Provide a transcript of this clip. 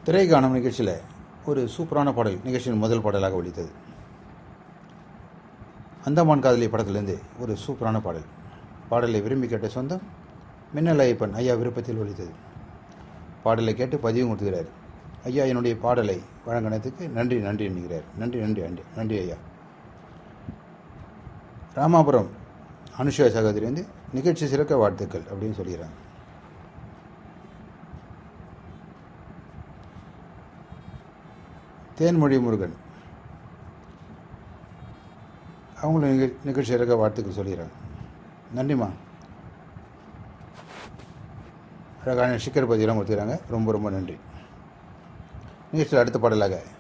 திரைக்காணும் நிகழ்ச்சியில் ஒரு சூப்பரான பாடல் நிகழ்ச்சியின் முதல் பாடலாக ஒலித்தது அந்தமான் காதலி படத்திலிருந்து ஒரு சூப்பரான பாடல் பாடலை விரும்பி கேட்ட சொந்தம் மின்னல் ஐயப்பன் ஐயா விருப்பத்தில் ஒலித்தது பாடலை கேட்டு பதிவும் கொடுத்துக்கிறார் ஐயா என்னுடைய பாடலை வழங்கினதுக்கு நன்றி நன்றி என்கிறார் நன்றி நன்றி நன்றி நன்றி ஐயா ராமாபுரம் அனுஷா சகோதரி வந்து நிகழ்ச்சி சிறக்க வாழ்த்துக்கள் அப்படின்னு சொல்லிடுறாங்க தேன்மொழி முருகன் அவங்களும் நிக நிகழ்ச்சி சிறக்க வாழ்த்துக்கள் சொல்லிடுறாங்க நன்றிம்மா அழகான ஸ்டிக்கர் பதிவெல்லாம் கொடுத்துக்கிறாங்க ரொம்ப ரொம்ப நன்றி நிகழ்ச்சியில் அடுத்த பாடலாக